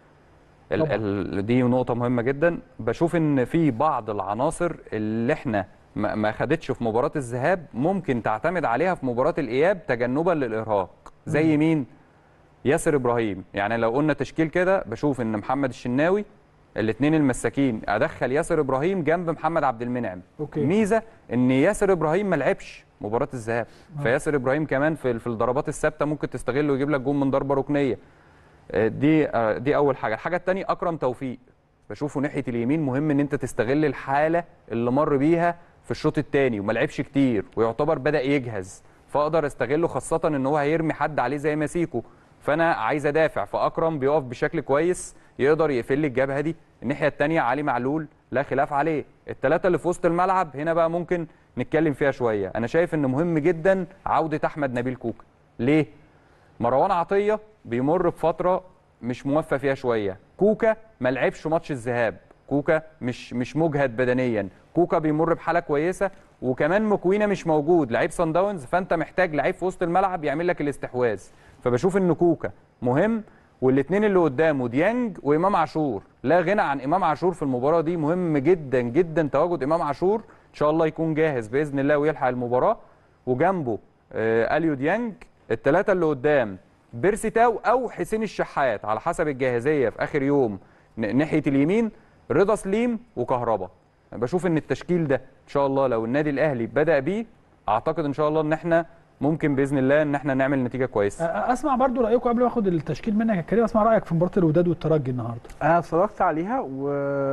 ال طبعاً. ال دي نقطه مهمه جدا بشوف ان في بعض العناصر اللي احنا ما ما خدتش في مباراه الذهاب ممكن تعتمد عليها في مباراه الاياب تجنبا للارهاق زي مين ياسر ابراهيم يعني لو قلنا تشكيل كده بشوف ان محمد الشناوي الاثنين المساكين ادخل ياسر ابراهيم جنب محمد عبد المنعم أوكي. ميزه ان ياسر ابراهيم ما لعبش مباراه الذهاب فياسر ابراهيم كمان في في الضربات الثابته ممكن تستغله ويجيب لك جون من ضربه ركنيه آه، دي آه، دي اول حاجه الحاجه الثانيه اكرم توفيق بشوفه ناحيه اليمين مهم ان انت تستغل الحاله اللي مر بيها في الشوط الثاني وما لعبش كتير ويعتبر بدا يجهز فاقدر استغله خاصه ان هو هيرمي حد عليه زي ماسيكو فانا عايز ادافع فاكرم بيقف بشكل كويس يقدر يقفل لي الجبهه دي الناحيه الثانيه علي معلول لا خلاف عليه الثلاثه اللي في وسط الملعب هنا بقى ممكن نتكلم فيها شويه انا شايف ان مهم جدا عوده احمد نبيل كوكا ليه مروان عطيه بيمر بفتره مش موفق فيها شويه كوكا ما لعبش ماتش الذهاب كوكا مش مش مجهد بدنيا كوكا بيمر بحاله كويسه وكمان مكوينه مش موجود لعيب سان داونز فانت محتاج لعيب في وسط الملعب يعمل لك الاستحواذ فبشوف ان كوكا مهم والاثنين اللي قدامه ديانج وامام عاشور لا غنى عن امام عاشور في المباراه دي مهم جدا جدا تواجد امام عاشور ان شاء الله يكون جاهز باذن الله ويلحق المباراه وجنبه آه اليو ديانج الثلاثه اللي قدام بيرسي تاو او حسين الشحات على حسب الجاهزيه في اخر يوم ن- ناحيه اليمين رضا سليم وكهربا بشوف ان التشكيل ده ان شاء الله لو النادي الاهلي بدا بيه اعتقد ان شاء الله ان احنا ممكن باذن الله ان احنا نعمل نتيجه كويسه أ- اسمع برضو رايكم قبل ما اخد التشكيل منك يا كريم اسمع رايك في مباراه الوداد والترجي النهارده انا اتفرجت عليها و...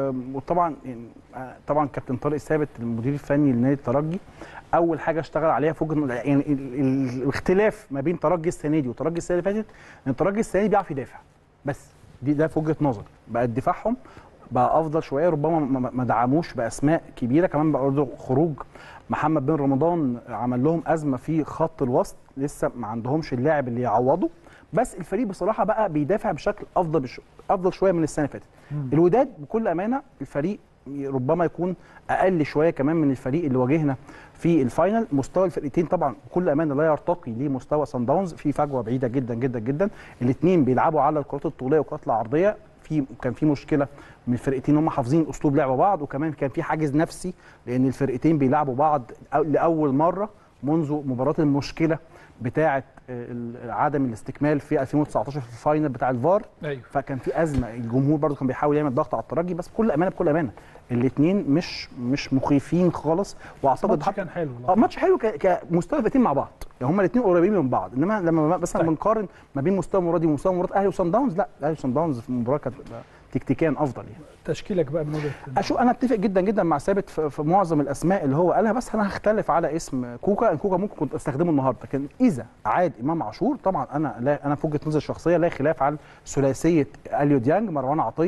وطبعا يعني آه، طبعا كابتن طارق ثابت المدير الفني لنادي الترجي اول حاجه اشتغل عليها في وجهه يعني ال... ال... الاختلاف ما بين ترجي السنه دي وترجي السنه اللي فاتت ان الترجي السنه دي بيعرف يدافع بس دي ده في وجهه نظري بقى دفاعهم بقى افضل شويه ربما ما- ما- ما دعموش باسماء كبيره كمان بقى برضه خروج محمد بن رمضان عمل لهم ازمه في خط الوسط لسه ما عندهمش اللاعب اللي يعوضه بس الفريق بصراحه بقى بيدافع بشكل افضل بش... افضل شويه من السنه اللي فاتت الوداد بكل امانه الفريق ربما يكون اقل شويه كمان من الفريق اللي واجهنا في الفاينل مستوى الفرقتين طبعا بكل امانه لا يرتقي لمستوى سان داونز في فجوه بعيده جدا جدا جدا الاثنين بيلعبوا على الكرات الطوليه والكرات العرضيه في كان في مشكله من الفرقتين هم حافظين اسلوب لعب بعض وكمان كان في حاجز نفسي لان الفرقتين بيلعبوا بعض أو- لاول مره منذ مباراه المشكله بتاعه آه، ال- عدم الاستكمال في 2019 في الفاينل بتاع الفار ايوه فكان في ازمه الجمهور برضو كان بيحاول يعمل ضغط على الترجي بس بكل امانه بكل امانه الاثنين مش مش مخيفين خالص واعتقد الماتش حتى كان حلو اه ماتش حلو ك- كمستوى الفرقتين مع بعض يعني هما الاثنين قريبين من بعض انما لما مثلا طيب. بنقارن ما بين مستوى مرادي ومستوى مراد اهلي وصن داونز لا اهلي وصن داونز في المباراه كانت تكتيكيا افضل يعني تشكيلك بقى من وجهه اشوف انا اتفق جدا جدا مع ثابت في, في معظم الاسماء اللي هو قالها بس انا هختلف على اسم كوكا إن كوكا ممكن كنت استخدمه النهارده لكن اذا عاد امام عاشور طبعا انا لا انا في وجهه نظري الشخصيه لا خلاف عن ثلاثيه اليو ديانج مروان عطيه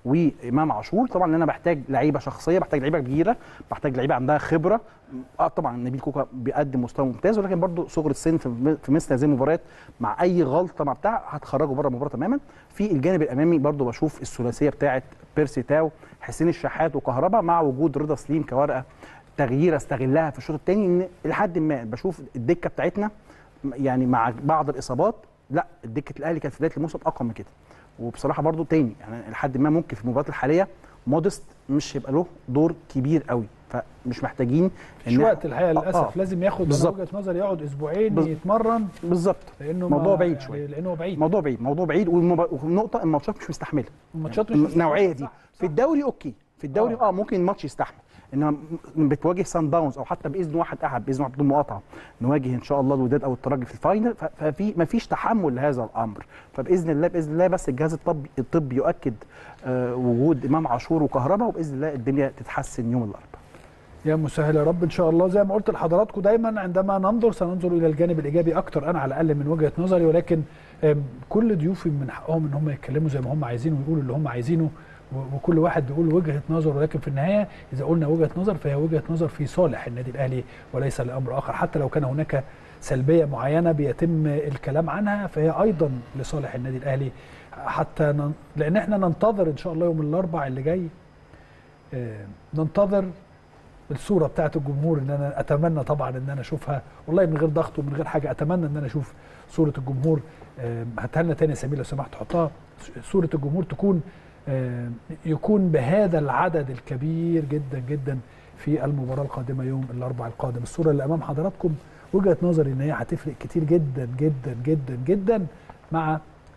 وامام عاشور طبعا ان انا بحتاج لعيبه شخصيه بحتاج لعيبه كبيره بحتاج لعيبه عندها خبره اه طبعا نبيل كوكا بيقدم مستوى ممتاز ولكن برضو صغر السن في في مثل هذه المباريات مع اي غلطه مع بتاع هتخرجه بره المباراه تماما في الجانب الامامي برضو بشوف الثلاثيه بتاعه بيرسي تاو حسين الشحات وكهربا مع وجود رضا سليم كورقه تغيير استغلها في الشوط الثاني ان لحد ما بشوف الدكه بتاعتنا يعني مع بعض الاصابات لا دكه الاهلي كانت في بدايه الموسم اقوى من كده وبصراحه برضو تاني يعني لحد ما ممكن في المباريات الحاليه مودست مش هيبقى له دور كبير قوي فمش محتاجين مش وقت الحقيقه للاسف آه. لازم ياخد من بالظبط. وجهه نظري يقعد اسبوعين بز- يتمرن بالظبط لانه موضوع ما- بعيد يعني شوية. لانه هو بعيد موضوع بعيد موضوع بعيد والمب- والنقطه الماتشات مش مستحمله الماتشات مش النوعيه دي صح، في صح. الدوري اوكي في الدوري آه. اه, ممكن الماتش يستحمل انما م- بتواجه سان داونز او حتى باذن واحد احد باذن واحد بدون مقاطعه نواجه ان شاء الله الوداد او الترجي في الفاينل ف- ففي ما فيش تحمل لهذا الامر فباذن الله باذن الله بس الجهاز الطبي الطبي يؤكد آه وجود امام عاشور وكهرباء وباذن الله الدنيا تتحسن يوم الاربعاء يا مسهل يا رب ان شاء الله زي ما قلت لحضراتكم دايما عندما ننظر سننظر الى الجانب الايجابي اكتر انا على الاقل من وجهه نظري ولكن آم، كل ضيوفي من حقهم ان هم يتكلموا زي ما هم عايزين ويقولوا اللي هم عايزينه و- وكل واحد بيقول وجهه نظر ولكن في النهايه اذا قلنا وجهه نظر فهي وجهه نظر في صالح النادي الاهلي وليس لامر اخر حتى لو كان هناك سلبيه معينه بيتم الكلام عنها فهي ايضا لصالح النادي الاهلي حتى نن... لان احنا ننتظر ان شاء الله يوم الاربع اللي جاي آه، ننتظر الصوره بتاعت الجمهور ان انا اتمنى طبعا ان انا اشوفها والله من غير ضغط ومن غير حاجه اتمنى ان انا اشوف صوره الجمهور آه، هاتها لنا تاني يا سمير لو سمحت حطها صوره الجمهور تكون آه، يكون بهذا العدد الكبير جدا جدا في المباراه القادمه يوم الاربعاء القادم الصوره اللي امام حضراتكم وجهه نظري ان هي هتفرق كتير جدا جدا جدا جدا مع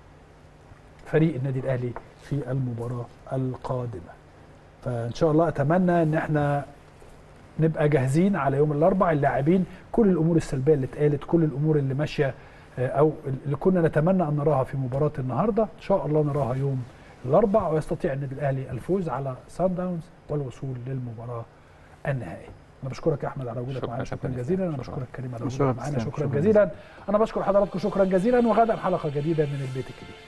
فريق النادي الاهلي في المباراه القادمه فان شاء الله اتمنى ان احنا نبقى جاهزين على يوم الاربعاء اللاعبين كل الامور السلبيه اللي اتقالت كل الامور اللي ماشيه آه، او اللي كنا نتمنى ان نراها في مباراه النهارده ان شاء الله نراها يوم الاربعاء ويستطيع النادي الاهلي الفوز على سان داونز والوصول للمباراه النهائيه انا بشكرك يا احمد على وجودك شكراً معانا يا شكرا كابتن جزيلا انا شكراً. بشكرك كريم على شكراً وجودك معانا تسلم. شكرا شكراً جزيلا انا بشكر حضراتكم شكرا جزيلا وغدا حلقه جديده من البيت الكبير